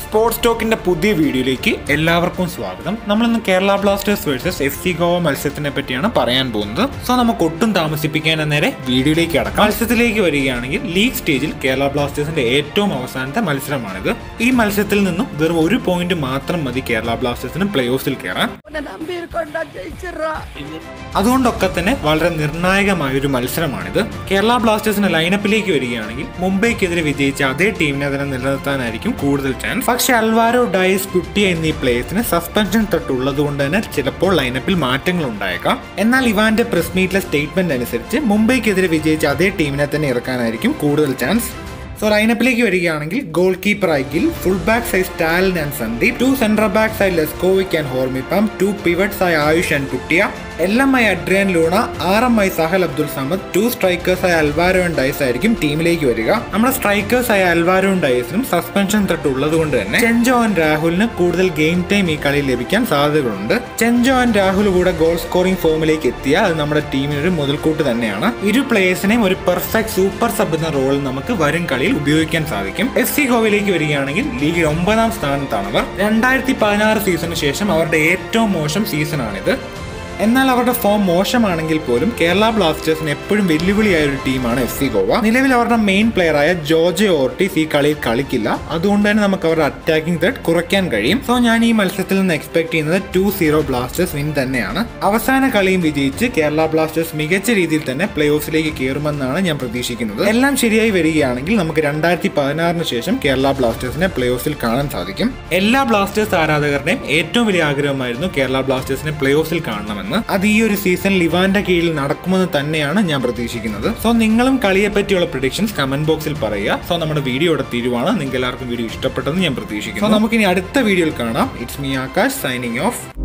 sports ടോക്കിന്റെ പുതിയ വീഡിയോയിലേക്ക് എല്ലാവർക്കും സ്വാഗതം നമ്മളിന്ന് Kerala Blasters versus F C Goa മത്സരത്തിനെ പറ്റിയാണ് പറയാൻ പോകുന്നത് സോ നമുക്ക് ഒട്ടും താമസിപ്പിക്കാൻ നേരെ വീഡിയോയിലേക്ക് കടക്കാം മത്സരത്തിലേക്ക് വരികയാണെങ്കിൽ ലീഗ് സ്റ്റേജിൽ കേരള ബ്ലാസ്റ്റേഴ്സിന്റെ ഏറ്റവും അവസാനത്തെ മത്സരമാണിത് ഈ മത്സരത്തിൽ നിന്നും വെറും ഒരു പോയിന്റ് മാത്രം മതി കേരള ബ്ലാസ്റ്റേഴ്സിന് പ്ലേ ഓഫിൽ കയറാൻ உன்னை நம்பி இருக்கோம்டா ஜெயிச்சிடுறா അതുകൊണ്ടൊക്കെ തന്നെ വളരെ നിർണായകമായ ഒരു മത്സരമാണിത് കേരള ബ്ലാസ്റ്റേഴ്സിന്റെ ലൈനപ്പിലേക്ക് വരികയാണെങ്കിൽ മുംബൈക്കെതിരെ വിജയിച്ച അതേ ടീമിനെ തന്നെ നിലനിർത്താനായിരിക്കും കൂടുതൽ ചാൻസ് പക്ഷെ അൽവാരോ ഡയസ് കുട്ടിയ എന്നീ പ്ലേയേഴ്സിന് സസ്പെൻഷൻ തൊട്ടുള്ളത് കൊണ്ട് തന്നെ ചിലപ്പോൾ ലൈനപ്പിൽ മാറ്റങ്ങൾ ഉണ്ടായേക്കാം എന്നാൽ ഇവാന്റെ പ്രസ് മീറ്റിലെ സ്റ്റേറ്റ്മെന്റ് അനുസരിച്ച് മുംബൈക്കെതിരെ വിജയിച്ച അതേ ടീമിനെ തന്നെ ഇറക്കാനായിരിക്കും കൂടുതൽ ചാൻസ് സോ ലൈനപ്പിലേക്ക് വരികയാണെങ്കിൽ ഗോൾ കീപ്പർ ആയി ഗിൽ ഫുൾ ബാക്ക് ആയി Stalin and Sandeep two central backs ആയി Leskovic and Hormipam two pivots ആയി ആയുഷ് ആൻഡ് കുട്ടിയ L M I Adrian Luna R M I Sahal Abdul Samad two strikers ആയ അൽവാരോ ആൻഡ് ഡൈസ് ആയിരിക്കും ടീമിലേക്ക് വരിക നമ്മുടെ സ്ട്രൈക്കേഴ്സ് ആയ അൽവാരോ ആൻഡ് ഡൈസിനും സസ്പെൻഷൻ തൊട്ട് ഉള്ളത് കൊണ്ട് തന്നെ ചെഞ്ചോ ആൻഡ് രാഹുലിന് കൂടുതൽ ഗെയിം ടൈം ഈ കളിയിൽ ലഭിക്കാൻ സാധ്യതകളുണ്ട് ചെഞ്ചോ ആൻഡ് രാഹുൽ കൂടെ ഗോൾ സ്കോറിംഗ് ഫോമിലേക്ക് എത്തിയാൽ അത് നമ്മുടെ ടീമിന് ഒരു മുതൽക്കൂട്ട് തന്നെയാണ് ഇരു പ്ലേയേഴ്സിനെയും ഒരു പെർഫെക്റ്റ് സൂപ്പർ സബ് എന്ന റോളിൽ നമുക്ക് വരും കളിയിൽ ഉപയോഗിക്കാൻ സാധിക്കും എഫ് സി ഗോവയിലേക്ക് വരികയാണെങ്കിൽ ലീഗിൽ ഒമ്പതാം സ്ഥാനത്താണ് അവർ രണ്ടായിരത്തി പതിനാറ് സീസണിന് ശേഷം അവരുടെ ഏറ്റവും മോശം സീസണാണിത് എന്നാൽ അവരുടെ ഫോം മോശമാണെങ്കിൽ പോലും കേരള ബ്ലാസ്റ്റേഴ്സിന് എപ്പോഴും വെല്ലുവിളിയായ ഒരു ടീമാണ് എഫ് സി ഗോവ നിലവിൽ അവരുടെ മെയിൻ പ്ലെയറായ ജോർജ് ഓർട്ടിസ് ഈ കളിയിൽ കളിക്കില്ല അതുകൊണ്ട് തന്നെ നമുക്ക് അവരുടെ അറ്റാക്കിംഗ് ത്രെഡ് കുറയ്ക്കാൻ കഴിയും സോ ഞാൻ ഈ മത്സരത്തിൽ നിന്ന് എക്സ്പെക്ട് ചെയ്യുന്നത് ടു സീറോ ബ്ലാസ്റ്റേഴ്സ് വിൻ തന്നെയാണ് അവസാന കളിയും വിജയിച്ച് കേരള ബ്ലാസ്റ്റേഴ്സ് മികച്ച രീതിയിൽ തന്നെ പ്ലേ ഓഫിലേക്ക് കയറുമെന്നാണ് ഞാൻ പ്രതീക്ഷിക്കുന്നത് എല്ലാം ശരിയായി വരികയാണെങ്കിൽ നമുക്ക് രണ്ടായിരത്തി പതിനാറിന് ശേഷം കേരള ബ്ലാസ്റ്റേഴ്സിനെ പ്ലേ ഓഫിൽ കാണാൻ സാധിക്കും എല്ലാ ബ്ലാസ്റ്റേഴ്സ് ആരാധകരുടെയും ഏറ്റവും വലിയ ആഗ്രഹമായിരുന്നു കേരള ബ്ലാസ്റ്റേഴ്സിനെ പ്ലേ ഓഫിൽ കാണണമെന്ന് അത് ഈ ഒരു സീസൺ ലിവാന്റെ കീഴിൽ നടക്കുമെന്ന് തന്നെയാണ് ഞാൻ പ്രതീക്ഷിക്കുന്നത് സോ നിങ്ങളും കളിയെ പറ്റിയുള്ള പ്രഡിക്ഷൻസ് കമന്റ് ബോക്സിൽ പറയുക സോ നമ്മുടെ വീഡിയോ ഇവിടെ തീരുവാണ് നിങ്ങൾക്ക് എല്ലാവർക്കും വീഡിയോ ഇഷ്ടപ്പെട്ടെന്ന് ഞാൻ പ്രതീക്ഷിക്കുന്നു സോ നമുക്കിനി അടുത്ത വീഡിയോയിൽ കാണാം it's me Akash signing of